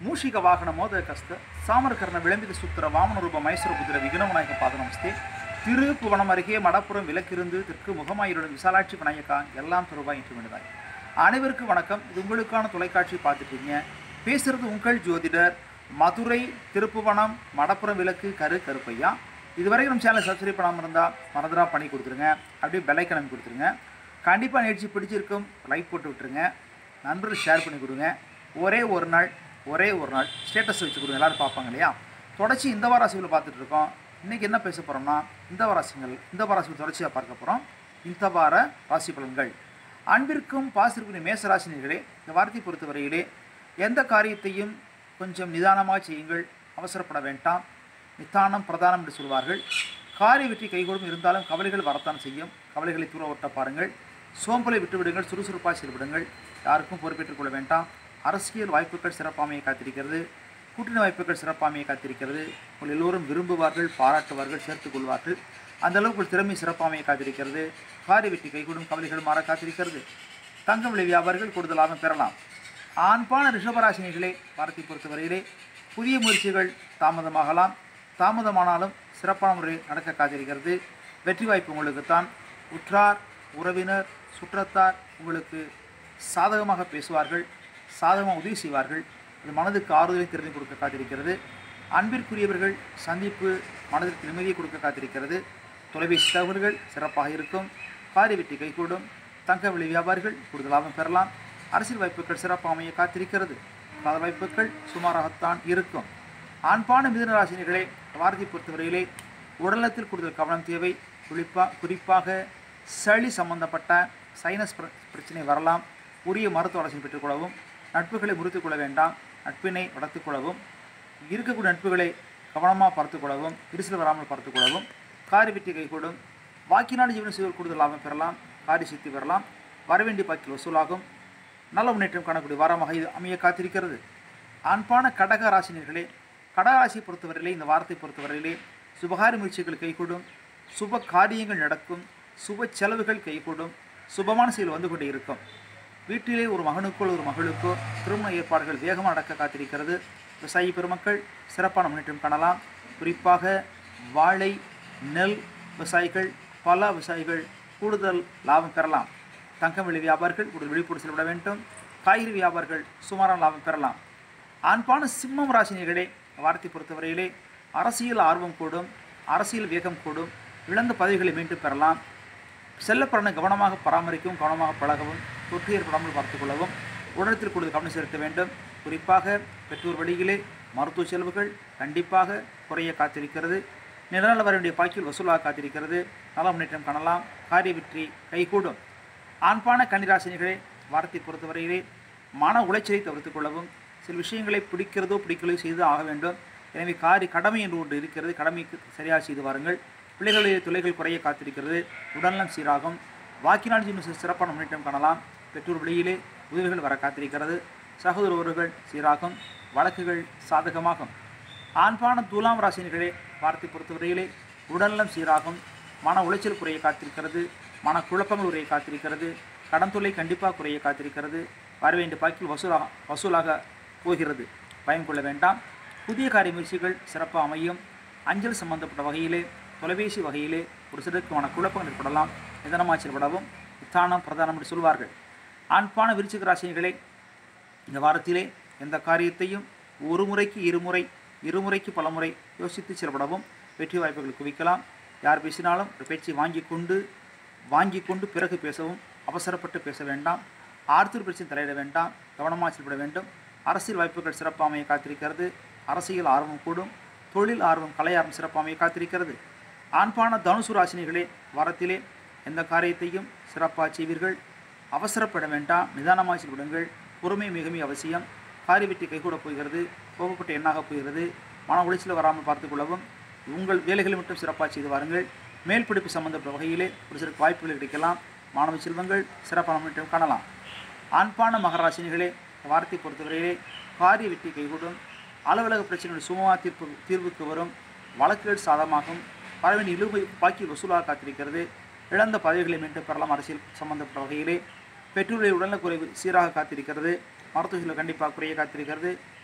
ಮೂಷಿಕ ವಾಹನ ಮೋದಕಸ್ತ சாமரகர்ண விளம்பித சுத்திர வாமன ரூப மைசூர புத்திர விக்னமநாயக பாத நமஸ்தே திருப்புவனம் அருகே மடப்புறம் விலக்கிருந்து தெற்கு முகமாயிருடன் விசாலாட்சி விநாயகா எல்லாம் தருவாய் என்று வேண்டுவாய் அனைவருக்கும் வணக்கம் இது உங்களுக்கான தொலைக்காட்சி பார்த்துட்டீங்க பேசுறது உங்கள் ஜோதிடர் மதுரை திருப்புவனம் மடப்புறம் விளக்கு கரு கருப்பையா இதுவரைக்கும் நம்ம சேனலை சப்ஸ்கிரைப் பண்ணாமல் இருந்தால் மறந்துடா பண்ணி கொடுத்துருங்க அப்படியே பெல்லைக்கன் கொடுத்துருங்க கண்டிப்பாக நிகழ்ச்சி பிடிச்சிருக்கும் லைக் போட்டு விட்டுருங்க நண்பர்கள் ஷேர் பண்ணி கொடுங்க ஒரே ஒரு நாள் ஒரே ஒரு நாள் ஸ்டேட்டஸ் வச்சு கொடுங்க எல்லாரும் பார்ப்பாங்க இல்லையா தொடர்ச்சி இந்த வார ராசிகளை பார்த்துட்டு இருக்கோம் இன்றைக்கி என்ன பேச போகிறோம்னா இந்த வார ராசிகள் இந்த வார ராசிகள் தொடர்ச்சியாக பார்க்க போகிறோம் இந்த வார ராசி பலன்கள் அன்பிற்கும் பாசிற்கும் மேச ராசினியர்களே இந்த வாரத்தை பொறுத்தவரையிலே எந்த காரியத்தையும் கொஞ்சம் நிதானமாக செய்யுங்கள் அவசரப்பட வேண்டாம் நிதானம் பிரதானம் என்று சொல்வார்கள் காரிய வெற்றி கைகூடும் இருந்தாலும் கவலைகள் வரத்தான் செய்யும் கவலைகளை தூர ஓட்ட பாருங்கள் சோம்பலை விட்டுவிடுங்கள் சுறுசுறுப்பாக செயல்படுங்கள் யாருக்கும் பொறுப்பேற்றுக் கொள்ள வேண்டாம் அரசியல் வாய்ப்புகள் சிறப்பாமையை காத்திருக்கிறது கூட்டணி வாய்ப்புகள் சிறப்பாமையை காத்திருக்கிறது உங்கள் எல்லோரும் விரும்புவார்கள் பாராட்டுவார்கள் சேர்த்துக் கொள்வார்கள் அந்த அளவுக்கு உங்கள் திறமை சிறப்பாமையை காத்திருக்கிறது காரிய வெற்றி கைகூடும் கவலைகள் மாற காத்திருக்கிறது தங்கம் விலை வியாபாரிகள் கூடுதல் லாபம் பெறலாம் ஆண்பான ரிஷபராசினிகளே வாரத்தை பொறுத்தவரையிலே புதிய முயற்சிகள் தாமதமாகலாம் தாமதமானாலும் சிறப்பான முறையில் நடக்க காத்திருக்கிறது வெற்றி வாய்ப்பு உங்களுக்குத்தான் உற்றார் உறவினர் சுற்றத்தார் உங்களுக்கு சாதகமாக பேசுவார்கள் சாதகமாக உதவி செய்வார்கள் அது மனதுக்கு ஆறுதலை தெரிந்து கொடுக்க காத்திருக்கிறது அன்பிற்குரியவர்கள் சந்திப்பு மனதிற்கு நிம்மதியை கொடுக்க காத்திருக்கிறது தொலைபேசி தகவல்கள் சிறப்பாக இருக்கும் காரிய வெற்றி கைகூடும் தங்க விலை வியாபாரிகள் கூடுதல் லாபம் பெறலாம் அரசியல் வாய்ப்புகள் சிறப்பாக அமைய காத்திருக்கிறது காதல் வாய்ப்புகள் சுமாராகத்தான் இருக்கும் ஆண்பான மிதுன ராசினிகளே வாரத்தை பொறுத்தவரையிலே உடலத்தில் கூடுதல் கவனம் தேவை குறிப்பா குறிப்பாக சளி சம்பந்தப்பட்ட சைனஸ் பிர- பிரச்சனை வரலாம் உரிய மருத்துவ ஆலோசனை பெற்றுக்கொள்ளவும் நட்புகளை முறித்துக் கொள்ள வேண்டாம் நட்பினை வளர்த்துக் கொள்ளவும் இருக்கக்கூடிய நட்புகளை கவனமாக பார்த்துக்கொள்ளவும் விரிசல் வராமல் பார்த்துக்கொள்ளவும் காரி வெற்றி கைகூடும் வாக்கினால் ஜீவன செய்வோர் கூடுதல் லாபம் பெறலாம் காரி சித்தி பெறலாம் வரவேண்டிய பாக்கில் வசூலாகும் நல்ல முன்னேற்றம் காணக்கூடிய வாரமாக இது அமைய காத்திருக்கிறது ஆண்பான கடக ராசினியர்களே கடக ராசியை பொறுத்தவரையிலே இந்த வாரத்தை பொறுத்தவரையிலே சுபகாரி முயற்சிகள் கைகூடும் சுப காரியங்கள் நடக்கும் சுப செலவுகள் கைகூடும் சுபமான செயல் வந்து கொண்டே இருக்கும் வீட்டிலே ஒரு மகனுக்கோ ஒரு மகளுக்கோ திருமண ஏற்பாடுகள் வேகமாக நடக்க காத்திருக்கிறது விவசாயி பெருமக்கள் சிறப்பான முன்னேற்றம் காணலாம் குறிப்பாக வாழை நெல் விவசாயிகள் பல விவசாயிகள் கூடுதல் லாபம் பெறலாம் தங்கம் விலை வியாபாரிகள் கூடுதல் விழிப்புடன் செல்லப்பட வேண்டும் காய்கறி வியாபாரிகள் சுமாரான லாபம் பெறலாம் ஆண்பான சிம்மம் ராசினியர்களே வாரத்தை பொறுத்தவரையிலே அரசியல் ஆர்வம் கூடும் அரசியல் வேகம் கூடும் இழந்த பதவிகளை மீண்டும் பெறலாம் செல்லப்பிரனை கவனமாக பராமரிக்கவும் கவனமாக பழகவும் தொற்று ஏற்படாமல் பார்த்துக்கொள்ளவும் உடலத்தில் கூடுதல் கவனம் செலுத்த வேண்டும் குறிப்பாக பெற்றோர் வழியிலே மருத்துவ செலவுகள் கண்டிப்பாக குறைய காத்திருக்கிறது நிலநல வர வேண்டிய பாக்கியில் வசூலாக காத்திருக்கிறது நல முன்னேற்றம் காணலாம் காரிய வெற்றி கைகூடும் ஆண்பான கன்னிராசினிகளே வாரத்தை பொறுத்தவரையிலே மன உளைச்சலை தவிர்த்துக் கொள்ளவும் சில விஷயங்களை பிடிக்கிறதோ பிடிக்கலையோ செய்து ஆக வேண்டும் எனவே காரி கடமை என்று ஒன்று இருக்கிறது கடமைக்கு சரியாக செய்து வாருங்கள் பிள்ளைகளுடைய தொலைகள் குறைய காத்திருக்கிறது உடல்நலம் சீராகும் வாக்கினால் இன்னும் சிறப்பான முன்னேற்றம் காணலாம் பெற்றோர் வெளியிலே உதவிகள் வர காத்திருக்கிறது சகோதர உறவுகள் சீராகும் வழக்குகள் சாதகமாகும் ஆண்பான துலாம் ராசினிகளே வார்த்தை பொறுத்தவரையிலே உடல்நலம் சீராகும் மன உளைச்சல் குறைய காத்திருக்கிறது மன குழப்பங்கள் உரைய காத்திருக்கிறது கடன் தொல்லை கண்டிப்பாக குறைய காத்திருக்கிறது வரவேண்டிய பாக்கில் வசூலாக வசூலாக போகிறது பயம் கொள்ள வேண்டாம் புதிய காரிய முயற்சிகள் சிறப்பாக அமையும் அஞ்சல் சம்பந்தப்பட்ட வகையிலே தொலைபேசி வகையிலே ஒரு சிலருக்கு மன குழப்பங்கள் ஏற்படலாம் நிதானமாக செயல்படவும் நித்தானம் பிரதானம் என்று சொல்வார்கள் ஆண்பான விருச்சிக ராசினிகளே இந்த வாரத்திலே எந்த காரியத்தையும் ஒரு முறைக்கு இருமுறை இருமுறைக்கு பலமுறை யோசித்து செயல்படவும் வெற்றி வாய்ப்புகள் குவிக்கலாம் யார் பேசினாலும் ஒரு பேச்சை வாங்கி கொண்டு வாங்கி கொண்டு பிறகு பேசவும் அவசரப்பட்டு பேச வேண்டாம் ஆர்த்தூர் பிரச்சனை தலையிட வேண்டாம் கவனமாக செயல்பட வேண்டும் அரசியல் வாய்ப்புகள் சிறப்பாமையை காத்திருக்கிறது அரசியல் ஆர்வம் கூடும் தொழில் ஆர்வம் கலை ஆர்வம் சிறப்பாமையை காத்திருக்கிறது ஆண்பான தனுசு ராசினிகளே வாரத்திலே எந்த காரியத்தையும் சிறப்பாக செய்வீர்கள் அவசரப்பட வேண்டாம் நிதானமாக செயல்படுங்கள் பொறுமை மிகவும் அவசியம் காரி வெட்டி கைகூட போகிறது கோபப்பட்டு எண்ணாக போகிறது மன உளைச்சல் வராமல் பார்த்துக்கொள்ளவும் உங்கள் வேலைகளை மட்டும் சிறப்பாக செய்து வாருங்கள் மேல் படிப்பு சம்பந்தப்பட்ட வகையிலே ஒரு சில வாய்ப்புகள் கிடைக்கலாம் மாணவ செல்வங்கள் சிறப்பான முன்னேற்றம் காணலாம் ஆண்பான மகராசினிகளே வாரத்தை பொறுத்தவரையிலே காரிய வெற்றி கைகூடும் அலுவலக பிரச்சனைகள் சுமமாக தீர்ப்பு தீர்வுக்கு வரும் வழக்குகள் சாதமாகும் பறவையின் இழுவை பாக்கி வசூலாக காத்திருக்கிறது இழந்த பதவிகளை மீண்டும் பெறலாம் அரசியல் சம்பந்தப்பட்ட வகையிலே பெற்றோருடைய உடல்நலக்குறைவு சீராக காத்திருக்கிறது மருத்துவ செலவு கண்டிப்பாக குறைய காத்திருக்கிறது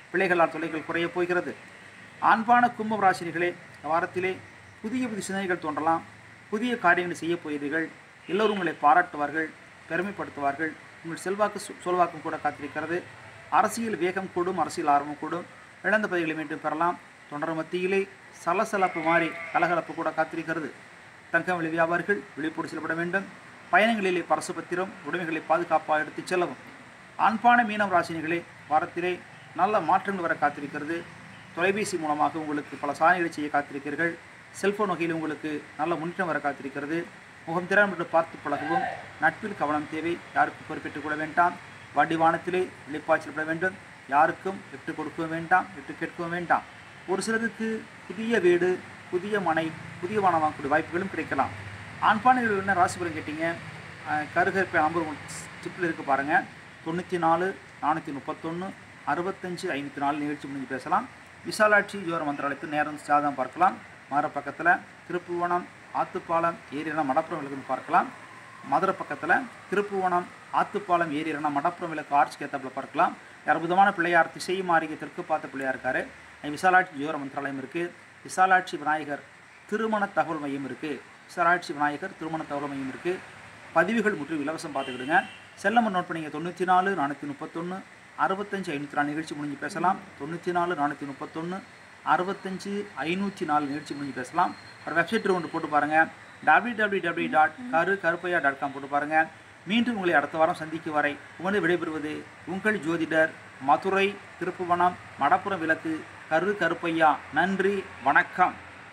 பிள்ளைகளால் தொல்லைகள் குறையப் போகிறது ஆண்பான கும்பம் ராசினிகளே இந்த வாரத்திலே புதிய புதிய சிந்தனைகள் தோன்றலாம் புதிய காரியங்களை செய்யப் போகிறீர்கள் எல்லோரும் உங்களை பாராட்டுவார்கள் பெருமைப்படுத்துவார்கள் உங்கள் செல்வாக்கு சொ- சொல்வாக்கும் கூட காத்திருக்கிறது அரசியல் வேகம் கூடும் அரசியல் ஆர்வம் கூடும் இழந்த பதவிகளை மீண்டும் பெறலாம் தொண்டர் மத்தியிலே சலசலப்பு மாறி கலகலப்பு கூட காத்திருக்கிறது தங்கம் விலை வியாபாரிகள் விழிப்போடு செல்லப்பட வேண்டும் பயணங்களிலே பரசு பத்திரம் உடைமைகளை பாதுகாப்பாக எடுத்துச் செல்லவும் ஆண்பான மீனம் ராசினிகளே வாரத்திலே நல்ல மாற்றங்கள் வர காத்திருக்கிறது தொலைபேசி மூலமாக உங்களுக்கு பல சாதனைகளை செய்ய காத்திருக்கிறீர்கள் செல்போன் வகையில் உங்களுக்கு நல்ல முன்னேற்றம் வர காத்திருக்கிறது முகம் திறன் என்று பார்த்து பழகவும் நட்பில் கவனம் தேவை யாருக்கும் பொறுப்பேற்றுக் கொள்ள வேண்டாம் வடிவானத்திலே விழிப்பாய்ச்சல் வேண்டும் யாருக்கும் விட்டு கொடுக்கவும் வேண்டாம் விட்டு கேட்கவும் வேண்டாம் ஒரு சிலருக்கு புதிய வீடு புதிய மனை புதிய வானம் வாங்கக்கூடிய வாய்ப்புகளும் கிடைக்கலாம் ஆண்பானைகள் என்ன ராசி பலன் கேட்டீங்க அஹ், கருகருப்பை நம்பர் சிப்பில் இருக்கு பாருங்க தொண்ணூற்றி நாலு நானூற்றி முப்பத்தொன்று அறுபத்தஞ்சு ஐநூற்றி நாலு நிகழ்ச்சி முடிஞ்சு பேசலாம் விசாலாட்சி ஜோர மந்திராலயத்தில் நேரம் ஜாதகம் பார்க்கலாம் மாற பக்கத்தில் திருப்புவனம் ஆத்துப்பாலம் ஏரியான மடப்புறம் விளக்குன்னு பார்க்கலாம் மதுரை பக்கத்தில் திருப்புவனம் ஆத்துப்பாலம் ஏரியான மடப்புறம் விளக்கு ஆர்ச் கேத்தாப்பில் பார்க்கலாம் அற்புதமான பிள்ளையார் திசை மாறிய தெற்கு பார்த்த பிள்ளையார் இருக்காரு அஹ் விசாலாட்சி ஜோர மந்திராலயம் இருக்குது விசாலாட்சி விநாயகர் திருமண தகவல் மையம் இருக்குது விசாலாட்சி விநாயகர் திருமண தகவல் மையம் இருக்குது பதிவுகள் முற்றிலும் இலவசம் பார்த்துக்கிடுங்க செல்லம்மன் நோட் பண்ணிங்க தொண்ணூற்றி நாலு நானூற்றி முப்பத்தொன்று அறுபத்தஞ்சு ஐநூற்றி நாலு நிகழ்ச்சி முடிஞ்சு பேசலாம் தொண்ணூற்றி நாலு நானூற்றி முப்பத்தொன்று அறுபத்தஞ்சு ஐநூற்றி நாலு நிகழ்ச்சி முடிஞ்சு பேசலாம் ஒரு வெப்சைட் ஒன்று போட்டு பாருங்கள் டபிள்யூ டபிள்யூ டபிள்யூ டாட் கரு கருப்பையா டாட் காம் போட்டு பாருங்கள் மீண்டும் உங்களை அடுத்த வாரம் சந்திக்கும் வரை உங்களை விடைபெறுவது உங்கள் ஜோதிடர் மதுரை திருப்புவனம் மடப்புறம் விளக்கு கரு கருப்பையா நன்றி வணக்கம்